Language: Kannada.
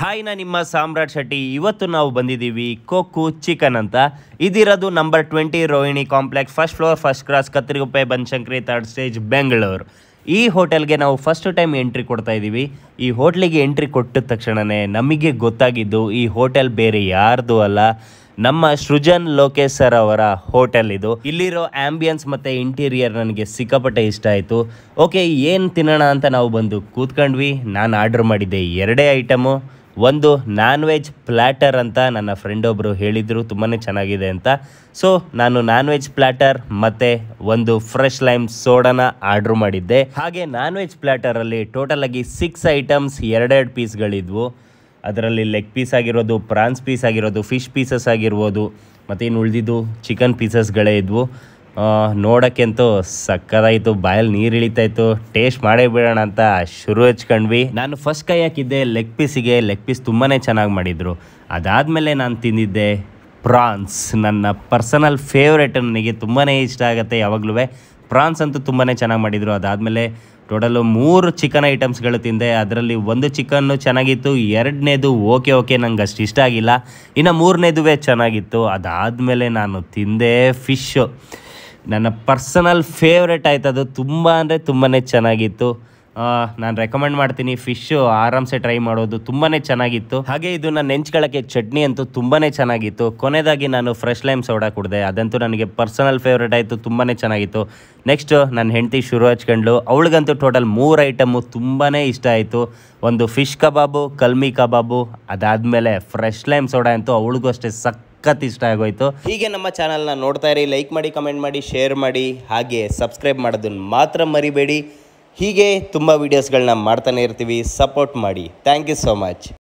ಹಾಯ್ ನಾ ನಿಮ್ಮ ಸಾಮ್ರಾಟ್ ಶೆಟ್ಟಿ ಇವತ್ತು ನಾವು ಬಂದಿದ್ದೀವಿ ಕೊಕ್ಕು ಚಿಕನ್ ಅಂತ ಇದಿರೋದು number twenty Rohini complex first floor first cross Kattariguppe Banashankari third stage Bengaluru ಈ ಹೋಟೆಲ್ಗೆ ನಾವು ಫಸ್ಟ್ ಟೈಮ್ ಎಂಟ್ರಿ ಕೊಡ್ತಾ ಇದ್ದೀವಿ ಈ ಹೋಟ್ಲಿಗೆ ಎಂಟ್ರಿ ಕೊಟ್ಟ ತಕ್ಷಣವೇ ನಮಗೆ ಗೊತ್ತಾಗಿದ್ದು ಈ ಹೋಟೆಲ್ ಬೇರೆ ಯಾರ್ದು ಅಲ್ಲ ನಮ್ಮ ಸೃಜನ್ ಲೋಕೇಶ್ ಸರ್ ಅವರ ಹೋಟೆಲ್ ಇದು ಇಲ್ಲಿರೋ ಆಂಬಿಯನ್ಸ್ ಮತ್ತೆ ಇಂಟೀರಿಯರ್ ನನಗೆ ಸಿಕ್ಕಾಪಟ್ಟೆ ಇಷ್ಟ ಆಯಿತು ಓಕೆ ಏನು ತಿನ್ನೋಣ ಅಂತ ನಾವು ಬಂದು ಕೂತ್ಕೊಂಡ್ವಿ ನಾನು ಆರ್ಡರ್ ಮಾಡಿದ್ದೆ ಎರಡೇ ಐಟಮು ಒಂದು ನಾನ್ ವೆಜ್ ಪ್ಲ್ಯಾಟರ್ ಅಂತ ನನ್ನ ಫ್ರೆಂಡ್ ಒಬ್ಬರು ಹೇಳಿದರು ತುಂಬಾ ಚೆನ್ನಾಗಿದೆ ಅಂತ ಸೊ ನಾನು ನಾನ್ ವೆಜ್ ಪ್ಲ್ಯಾಟರ್ ಮತ್ತು ಒಂದು ಫ್ರೆಶ್ ಲೈಮ್ ಸೋಡಾನ ಆರ್ಡ್ರ್ ಮಾಡಿದ್ದೆ ಹಾಗೆ ನಾನ್ ವೆಜ್ ಪ್ಲ್ಯಾಟರಲ್ಲಿ ಟೋಟಲ್ ಆಗಿ ಸಿಕ್ಸ್ ಐಟಮ್ಸ್ ಎರಡೆರಡು ಪೀಸ್ಗಳಿದ್ವು ಅದರಲ್ಲಿ ಲೆಗ್ ಪೀಸ್ ಆಗಿರೋದು ಪ್ರಾನ್ಸ್ ಪೀಸ್ ಆಗಿರೋದು ಫಿಶ್ ಪೀಸಸ್ ಆಗಿರ್ಬೋದು ಮತ್ತು ಇನ್ನು ಉಳಿದಿದ್ದು ಚಿಕನ್ ಪೀಸಸ್ಗಳೇ ಇದ್ವು ಆ, ನೋಡೋಕ್ಕಂತೂ ಸಕ್ಕದಾಯಿತು ಬಾಯಲ್ಲಿ ನೀರು ಇಳಿತಾ ಇತ್ತು ಟೇಸ್ಟ್ ಮಾಡೇ ಬಿಡೋಣ ಅಂತ ಶುರು ಹಚ್ಕೊಂಡ್ವಿ ನಾನು ಫಸ್ಟ್ ಕೈ ಹಾಕಿದ್ದೆ ಲೆಗ್ ಪೀಸಿಗೆ ಲೆಗ್ ಪೀಸ್ ತುಂಬಾ ಚೆನ್ನಾಗಿ ಮಾಡಿದರು ಅದಾದಮೇಲೆ ನಾನು ತಿಂದಿದ್ದೆ ಪ್ರಾನ್ಸ್ ನನ್ನ ಪರ್ಸನಲ್ ಫೇವ್ರೇಟ್ ನನಗೆ ತುಂಬಾ ಇಷ್ಟ ಆಗುತ್ತೆ ಯಾವಾಗಲೂ ಪ್ರಾನ್ಸ್ ಅಂತೂ ತುಂಬಾ ಚೆನ್ನಾಗಿ ಮಾಡಿದರು ಅದಾದಮೇಲೆ ಟೋಟಲು ಮೂರು ಚಿಕನ್ ಐಟಮ್ಸ್ಗಳು ತಿಂದೆ ಅದರಲ್ಲಿ ಒಂದು ಚಿಕನ್ನು ಚೆನ್ನಾಗಿತ್ತು ಎರಡನೇದು ಓಕೆ ಓಕೆ ನಂಗೆ ಅಷ್ಟು ಇಷ್ಟ ಆಗಿಲ್ಲ ಇನ್ನು ಮೂರನೇದುವೇ ಚೆನ್ನಾಗಿತ್ತು ಅದಾದಮೇಲೆ ನಾನು ತಿಂದೆ ಫಿಶ್ಶು ನನ್ನ ಪರ್ಸನಲ್ ಫೇವ್ರೇಟ್ ಆಯ್ತು ಅದು ತುಂಬ ಅಂದರೆ ತುಂಬಾ ಚೆನ್ನಾಗಿತ್ತು ನಾನು ರೆಕಮೆಂಡ್ ಮಾಡ್ತೀನಿ ಫಿಶ್ಶು ಆರಾಮ್ಸೆ ಟ್ರೈ ಮಾಡೋದು ತುಂಬಾ ಚೆನ್ನಾಗಿತ್ತು ಹಾಗೆ ಇದು ನಾನು ನೆಂಚ್ಕೊಳ್ಳೋಕ್ಕೆ ಚಟ್ನಿ ಅಂತೂ ತುಂಬಾ ಚೆನ್ನಾಗಿತ್ತು ಕೊನೆಯದಾಗಿ ನಾನು ಫ್ರೆಶ್ ಲೈಮ್ ಸೋಡಾ ಕುಡಿದೆ ಅದಂತೂ ನನಗೆ ಪರ್ಸನಲ್ ಫೇವ್ರೇಟ್ ಆಯಿತು ತುಂಬಾ ಚೆನ್ನಾಗಿತ್ತು ನೆಕ್ಸ್ಟ್ ನನ್ನ ಹೆಂಡತಿ ಶುರು ಹಚ್ಕೊಂಡ್ಲು ಅವಳಿಗಂತೂ ಟೋಟಲ್ ಮೂರು ಐಟಮು ತುಂಬಾ ಇಷ್ಟ ಆಯಿತು ಒಂದು ಫಿಶ್ ಕಬಾಬು ಕಲ್ಮಿ ಕಬಾಬು ಅದಾದಮೇಲೆ ಫ್ರೆಶ್ ಲೈಮ್ ಸೋಡಾ ಅಂತೂ ಅವಳಿಗೂ ಅಷ್ಟೇ ಸಖತ್ ಇಷ್ಟ ಆಗೋಯ್ತು ಹೀಗೆ ನಮ್ಮ ಚಾನಲ್ನ ನೋಡ್ತಾ ಇರಿ ಲೈಕ್ ಮಾಡಿ ಕಮೆಂಟ್ ಮಾಡಿ ಶೇರ್ ಮಾಡಿ ಹಾಗೆ ಸಬ್ಸ್ಕ್ರೈಬ್ ಮಾಡೋದನ್ನ ಮಾತ್ರ ಮರಿಬೇಡಿ ಹೀಗೆ ತುಂಬ ವೀಡಿಯೋಸ್ಗಳನ್ನ ಮಾಡ್ತಾನೆ ಇರ್ತೀವಿ ಸಪೋರ್ಟ್ ಮಾಡಿ ಥ್ಯಾಂಕ್ ಯು ಸೋ ಮಚ್